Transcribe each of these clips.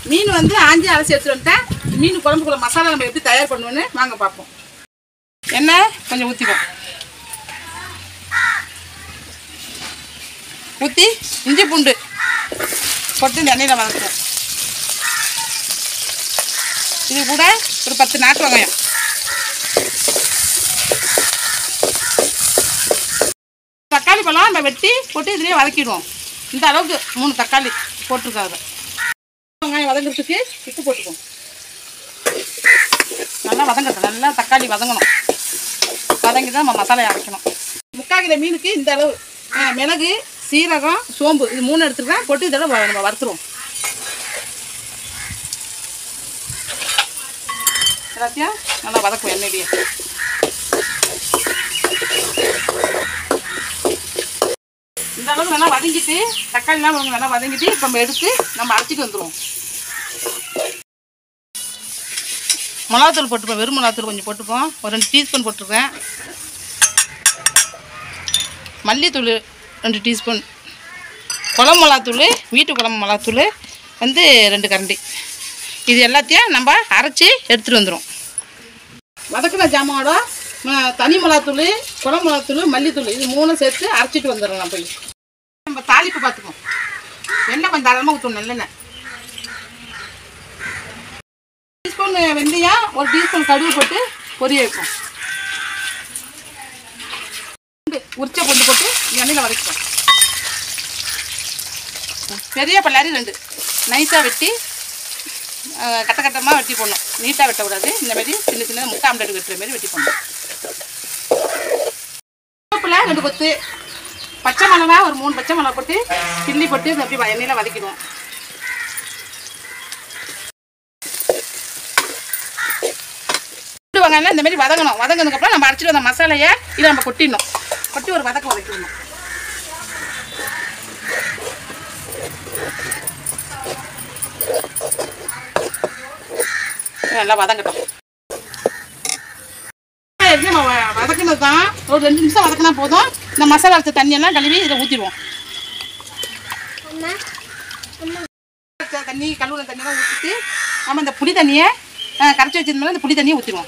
மீன் வந்து ஆஞ்சி அலசி எடுத்துட்டு வந்துட்டேன் மீன் குழம்புக்குள்ள மசாலா நம்ம எப்படி தயார் பண்ணுவோன்னு வாங்க பார்ப்போம் எண்ணெய் கொஞ்சம் ஊற்றிப்போம் ஊற்றி இஞ்சி பூண்டு போட்டு இந்த எண்ணெயில் வதக்குவோம் இது கூட ஒரு பத்து நாட்டு வெங்காயம் தக்காளி பழம் நம்ம வெட்டி போட்டு இதுலேயே வதக்கிடுவோம் இந்த அளவுக்கு மூணு தக்காளி போட்டிருக்காங்க வெங்காயம் வதங்குறதுக்கு உப்பு போட்டுக்குவோம் நல்லா வதங்கட்டும் நல்லா தக்காளி வதங்கணும் வதங்கி தான் நம்ம மசாலையை அரைக்கணும் முக்கால் கிலோ மீனுக்கு இந்த அளவு ஆ, மிளகு சீரகம் சோம்பு இது மூணு எடுத்துருக்கேன் போட்டு இதெல்லாம் வ- நம்ம வறுத்துருவோம் எல்லாத்தையும் நல்லா வதக்குவோம் எண்ணெயிலேயே இந்த அளவுக்கு நல்லா வதங்கிட்டு தக்காளிலாம் கொஞ்சம் நல்லா வதங்கிட்டு இப்போ நம்ம எடுத்து நம்ம அரைச்சிட்டு வந்துடுவோம் மிளகாத்தூள் போட்டுப்போம் வெறும் மிளகாத்தூள் கொஞ்சம் போட்டுப்போம் ஒரு ரெண்டு டீஸ்பூன் போட்டிருக்கேன் மல்லித்தூள் ரெண்டு டீஸ்பூன் குழம்பு மிளகாத்தூள் வீட்டு குழம்பு மிளகாத்தூள் வந்து ரெண்டு கரண்டி இது எல்லாத்தையும் நம்ம அரைச்சி எடுத்துகிட்டு வந்துடும் வதக்கின ஜாமானோட ம- தனி மிளகாத்தூள் குழம்பு மிளகாத்தூள் மல்லித்தூள் இது மூணும் சேர்த்து அரைச்சிட்டு வந்துடுறோம் நான் போய் நம்ம தாளிப்பு பார்த்துப்போம் எண்ணெய் கொஞ்சம் தாராளமாக ஊற்றணும் நல்லெண்ணெய் டீஸ்பூன் வெந்தயம் ஒரு டீஸ்பூன் கடுகு போட்டு பொரிய வைப்போம் பூண்டு, உரிச்ச பூண்டு போட்டு எண்ணெயில் வதக்கிப்போம் பெரிய பல்லாரி ரெண்டு நைஸாக வெட்டி அஹ், கட்ட கட்டமாக வெட்டி போடணும் நீட்டாக வெட்டக்கூடாது இந்த மாதிரி சின்ன சின்ன முட்டை ஆம்லெட் வெட்டுற மாதிரி வெட்டி போடணும் கருவேப்பிலை ரெண்டு கொத்து பச்சை மிளகா ஒரு மூணு பச்சை மிளகா போட்டு கிள்ளி போட்டு இதை அப்படியே எண்ணெயில் வதக்கிடுவோம் பூண்டு வெங்காயம் இந்த மாதிரி வதங்கணும் வதங்கினதுக்கப்புறம் நம்ம அரைச்சிட்டு வந்த மசாலையை இதை நம்ம கொட்டிடணும் கொட்டி ஒரு வதக்க வதக்கிடணும் இது நல்லா வதங்கட்டும் இது நம்ம வ- வதக்குனது தான் ஒரு ரெண்டு நிமிஷம் வதக்கினா போதும் இந்த மசாலா அரைச்ச தண்ணியெல்லாம் கழுவி இதில் ஊற்றிடுவோம் தண்ணி கழுவுன தண்ணியெல்லாம் ஊற்றிட்டு நம்ம இந்த புளி தண்ணியை அஹ், கரைச்சி வச்சிருந்தோம்னா இந்த புளி தண்ணியை ஊற்றிடுவோம்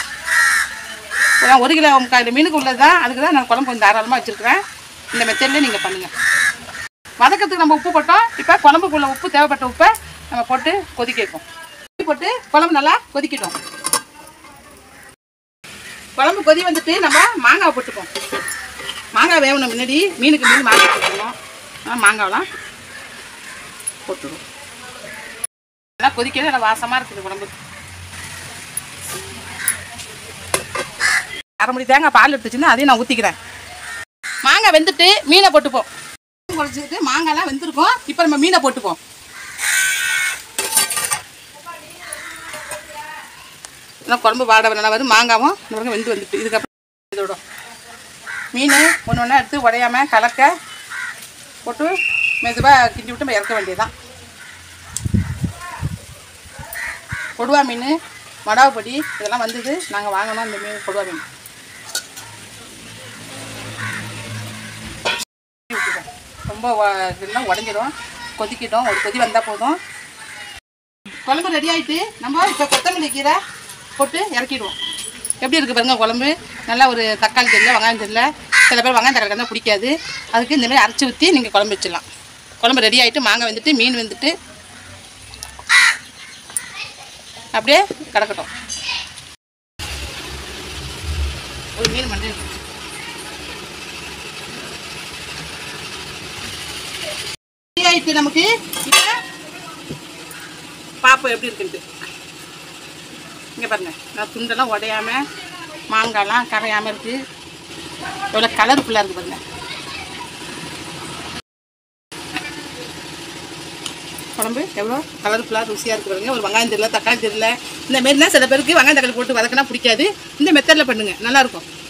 ஒரு கிலோ முக்கால் கிலோ மீனுக்கு உள்ளது தான் அதுக்கு தான் நான் குழம்பு கொஞ்சம் தாராளமாக வச்சுருக்கிறேன் இந்த மெத்தட்லேயே நீங்கள் பண்ணுங்கள் வதக்கிறதுக்கு நம்ம உப்பு போட்டோம் இப்போ குழம்புக்குள்ள உப்பு தேவைப்பட்ட உப்பை நம்ம போட்டு கொதிக்க வைப்போம் உப்பு போட்டு குழம்பு நல்லா கொதிக்கிட்டோம் குழம்பு கொதி வந்துட்டு நம்ம மாங்காய் போட்டுப்போம் மாங்காய் வேகணும் முன்னாடி மீனுக்கு மீன் மாங்காய் போட்டுக்கணும் ஆ, மாங்காவெலாம் போட்டுடும் நல்லா கொதிக்கிறது நல்லா வாசமாக இருக்குது குழம்பு அரை மணி தேங்காய் பால் எடுத்துச்சுன்னா அதையும் நான் ஊற்றிக்கிறேன் மாங்காய் வெந்துட்டு மீனை போட்டுப்போம் குழச்சிட்டு மாங்காய்லாம் வெந்திருக்கும் இப்போ நம்ம மீனை போட்டுப்போம் நல்லா குழம்பு வாட நல்லா வரும் மாங்காவும் இந்த பக்கம் வெந்து வந்துட்டு இதுக்கப்புறம் இதோட மீன் ஒன்று ஒன்றா எடுத்து உடையாம கலக்க போட்டு மெதுவாக கிண்டி விட்டு நம்ம இறக்க வேண்டியதுதான் கொடுவா மீன் மடாவு பொடி இதெல்லாம் வந்தது நாங்கள் வாங்கினோம் இந்த மீன் கொடுவா மீன் ஊத்திப்போம். ரொம்ப வ- இதெல்லாம் உடஞ்சிரும் கொதிக்கிட்டோம் ஒரு கொதி வந்தால் போதும் குழம்பு ரெடி ஆயிட்டு நம்ம இப்போ கொத்தமல்லி கீரை போட்டு இறக்கிடுவோம் எப்படி இருக்குது பாருங்க குழம்பு நல்லா ஒரு தக்காளி தெரியல வெங்காயம் தெரியல சில பேர் வெங்காயம் தக்காளி இருந்தால் பிடிக்காது அதுக்கு இந்த மாதிரி அரைச்சி ஊற்றி நீங்கள் குழம்பு வச்சிடலாம் குழம்பு ரெடி ஆயிட்டு மாங்காய் வெந்துட்டு மீன் வெந்துட்டு அப்படியே கிடக்கட்டும் ஒரு மீன் மண்டை ரெடி ஆயிட்டு நமக்கு இப்போ பாப்போம் எப்படி இருக்குன்ட்டு இங்கே பாருங்க நான் துண்டெல்லாம் உடையாம மாங்காய்லாம் கரையாமல் இருக்குது எவ்வளோ கலர்ஃபுல்லாக இருக்குது பாருங்க குழம்பு எவ்வளோ கலர்ஃபுல்லாக ருசியாக இருக்குது பாருங்க ஒரு வெங்காயம் தெரியல தக்காளி தெரியல இந்த மாரிலாம் சில பேருக்கு வெங்காயம் தக்காளி போட்டு வதக்கினா பிடிக்காது இந்த மெத்தடில் பண்ணுங்க நல்லாயிருக்கும்